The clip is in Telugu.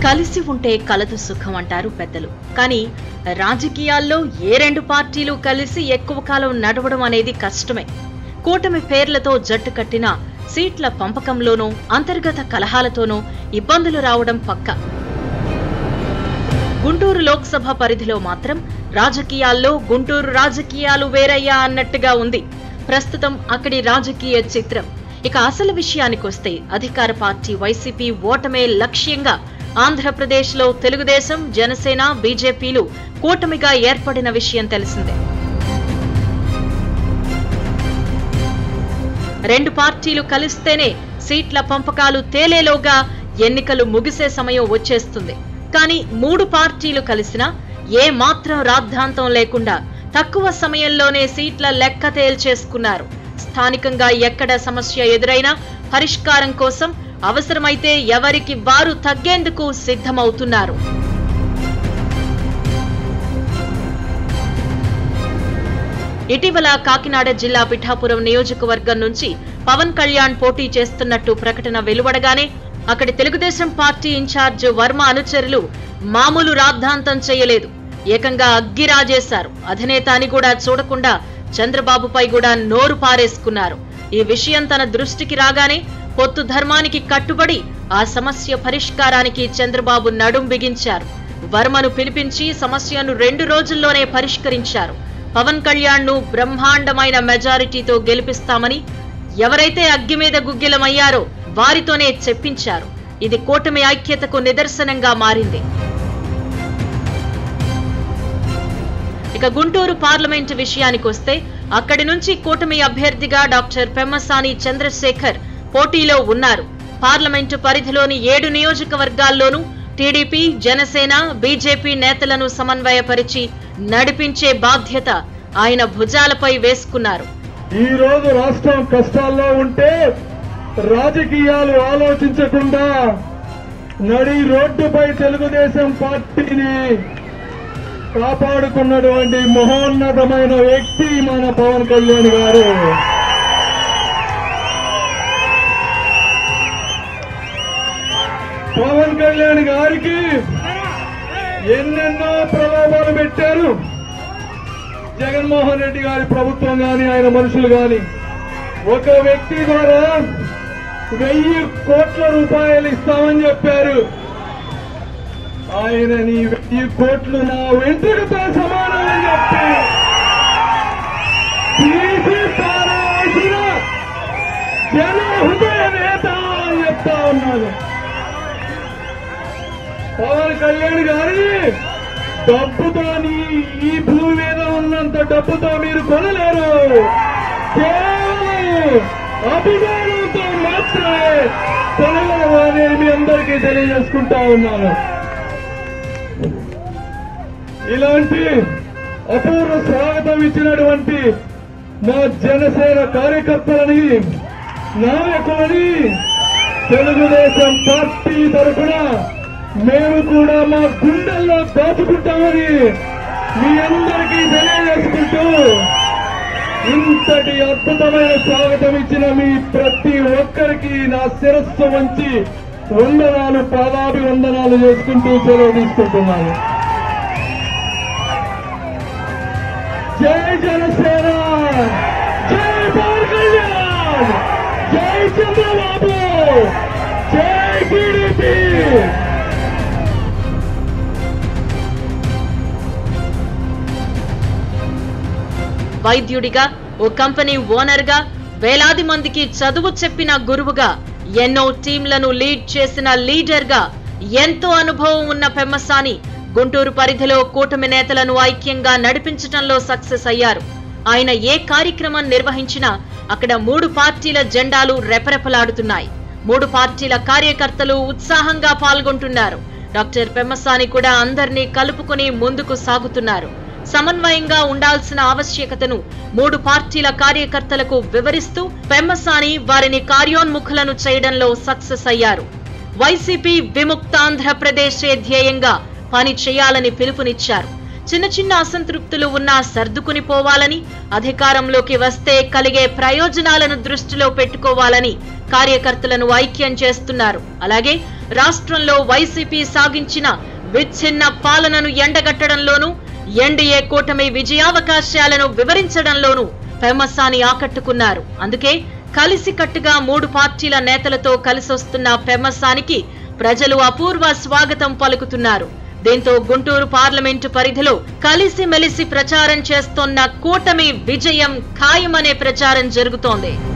కలిసి ఉంటే కలదు సుఖం అంటారు పెద్దలు కానీ రాజకీయాల్లో ఏ రెండు పార్టీలు కలిసి ఎక్కువ కాలం నడవడం అనేది కష్టమే కూటమి పేర్లతో జట్టు కట్టిన సీట్ల పంపకంలోనూ అంతర్గత కలహాలతోనూ ఇబ్బందులు రావడం పక్కా గుంటూరు లోక్సభ పరిధిలో మాత్రం రాజకీయాల్లో గుంటూరు రాజకీయాలు వేరయ్యా అన్నట్టుగా ఉంది ప్రస్తుతం అక్కడి రాజకీయ చిత్రం ఇక అసలు విషయానికొస్తే అధికార పార్టీ వైసీపీ ఓటమే లక్ష్యంగా ఆంధ్రప్రదేశ్లో తెలుగుదేశం జనసేన బీజేపీలు కూటమిగా ఏర్పడిన విషయం తెలిసిందే రెండు పార్టీలు కలిస్తేనే సీట్ల పంపకాలు తేలేలోగా ఎన్నికలు ముగిసే సమయం వచ్చేస్తుంది కానీ మూడు పార్టీలు కలిసినా ఏ మాత్రం రాద్ధాంతం లేకుండా తక్కువ సమయంలోనే సీట్ల లెక్క తేల్చేసుకున్నారు స్థానికంగా ఎక్కడ సమస్య ఎదురైనా పరిష్కారం కోసం అవసరమైతే ఎవరికి వారు తగ్గేందుకు సిద్ధమవుతున్నారు ఇటీవల కాకినాడ జిల్లా పిఠాపురం నియోజకవర్గం నుంచి పవన్ కళ్యాణ్ పోటీ చేస్తున్నట్టు ప్రకటన వెలువడగానే అక్కడి తెలుగుదేశం పార్టీ ఇన్ఛార్జ్ వర్మ అనుచరులు మామూలు రాద్ధాంతం చేయలేదు ఏకంగా అగ్గిరాజేశారు అధినేత అని కూడా చూడకుండా చంద్రబాబుపై కూడా నోరు పారేసుకున్నారు ఈ విషయం తన దృష్టికి రాగానే పొత్తు ధర్మానికి కట్టుబడి ఆ సమస్య పరిష్కారానికి చంద్రబాబు నడుం బిగించారు వర్మను పిలిపించి సమస్యను రెండు రోజుల్లోనే పరిష్కరించారు పవన్ కళ్యాణ్ ను బ్రహ్మాండమైన మెజారిటీతో గెలిపిస్తామని ఎవరైతే అగ్గి మీద గుగ్గిలమయ్యారో వారితోనే చెప్పించారు ఇది కూటమి ఐక్యతకు నిదర్శనంగా మారింది ఇక గుంటూరు పార్లమెంటు విషయానికొస్తే అక్కడి నుంచి కూటమి అభ్యర్థిగా డాక్టర్ పెమ్మసాని చంద్రశేఖర్ పోటీలో ఉన్నారు పార్లమెంటు పరిధిలోని ఏడు నియోజకవర్గాల్లోనూ టీడీపీ జనసేన బీజేపీ నేతలను సమన్వయపరిచి నడిపించే బాధ్యత ఆయన భుజాలపై వేసుకున్నారు ఈ రోజు రాష్ట్రం కష్టాల్లో ఉంటే రాజకీయాలు ఆలోచించకుండా నడి రోడ్డుపై తెలుగుదేశం పార్టీని కాపాడుకున్నటువంటి మహోన్నతమైన వ్యక్తి మన పవన్ కళ్యాణ్ గారు పవన్ కళ్యాణ్ గారికి ఎన్నెన్నో ప్రలోభాలు పెట్టారు జగన్మోహన్ రెడ్డి గారి ప్రభుత్వం గాని ఆయన మనుషులు గాని ఒక వ్యక్తి ద్వారా వెయ్యి కోట్ల రూపాయలు ఇస్తామని చెప్పారు ఆయన నీ వెయ్యి కోట్లు నా వెంట్రుకతో సమానమని చెప్పి తీసి పారేసిన జన హృదయ నేత అని చెప్తా ఉన్నాను పవన్ కళ్యాణ్ గారి డబ్బుతో నీ- ఈ భూమి మీద ఉన్నంత డబ్బుతో మీరు కొనలేరు కేవలం అభిమానంతో మాత్రమే కొనగలరు అనేది మీ అందరికీ తెలియజేసుకుంటా ఉన్నాను ఇలాంటి అపూర్వ స్వాగతం ఇచ్చినటువంటి మా జనసేన కార్యకర్తలని నాయకులని తెలుగుదేశం పార్టీ తరఫున మేము కూడా మా గుండెల్లో దాచుకుంటామని మీ అందరికీ తెలియజేసుకుంటూ ఇంతటి అద్భుతమైన స్వాగతం ఇచ్చిన మీ ప్రతి ఒక్కరికి నా శిరస్సు వంచి వందనాలు పాదాభి వందనాలు చేసుకుంటూ సెలవు తీసుకుంటున్నాను జై జనసేన జై పవన్ కళ్యాణ్ జై చంద్రబాబు జై టీడీపీ వైద్యుడిగా ఓ కంపెనీ ఓనర్గా వేలాది మందికి చదువు చెప్పిన గురువుగా ఎన్నో టీంలను లీడ్ చేసిన లీడర్గా ఎంతో అనుభవం ఉన్న పెమ్మసాని గుంటూరు పరిధిలో కూటమి నేతలను ఐక్యంగా నడిపించటంలో సక్సెస్ అయ్యారు ఆయన ఏ కార్యక్రమం నిర్వహించినా అక్కడ మూడు పార్టీల జెండాలు రెపరెపలాడుతున్నాయి మూడు పార్టీల కార్యకర్తలు ఉత్సాహంగా పాల్గొంటున్నారు డాక్టర్ పెమ్మసాని కూడా అందరినీ కలుపుకొని ముందుకు సాగుతున్నారు సమన్వయంగా ఉండాల్సిన ఆవశ్యకతను మూడు పార్టీల కార్యకర్తలకు వివరిస్తూ పెమ్మసాని వారిని కార్యోన్ముఖులను చేయడంలో సక్సెస్ అయ్యారు వైసీపీ విముక్తాంధ్రప్రదేశే ధ్యేయంగా పని చేయాలని పిలుపునిచ్చారు చిన్న చిన్న అసంతృప్తులు ఉన్నా సర్దుకుని పోవాలని అధికారంలోకి వస్తే కలిగే ప్రయోజనాలను దృష్టిలో పెట్టుకోవాలని కార్యకర్తలను ఐక్యం చేస్తున్నారు అలాగే రాష్ట్రంలో వైసీపీ సాగించిన విచ్ఛిన్న పాలనను ఎండగట్టడంలోనూ ఎన్డీఏ కూటమి విజయావకాశాలను వివరించడంలోనూ పెమ్మసాని ఆకట్టుకున్నారు అందుకే కలిసికట్టుగా మూడు పార్టీల నేతలతో కలిసొస్తున్న పెమ్మసానికి ప్రజలు అపూర్వ స్వాగతం పలుకుతున్నారు దీంతో గుంటూరు పార్లమెంటు పరిధిలో కలిసిమెలిసి ప్రచారం చేస్తోన్న కూటమి విజయం ఖాయమనే ప్రచారం జరుగుతోంది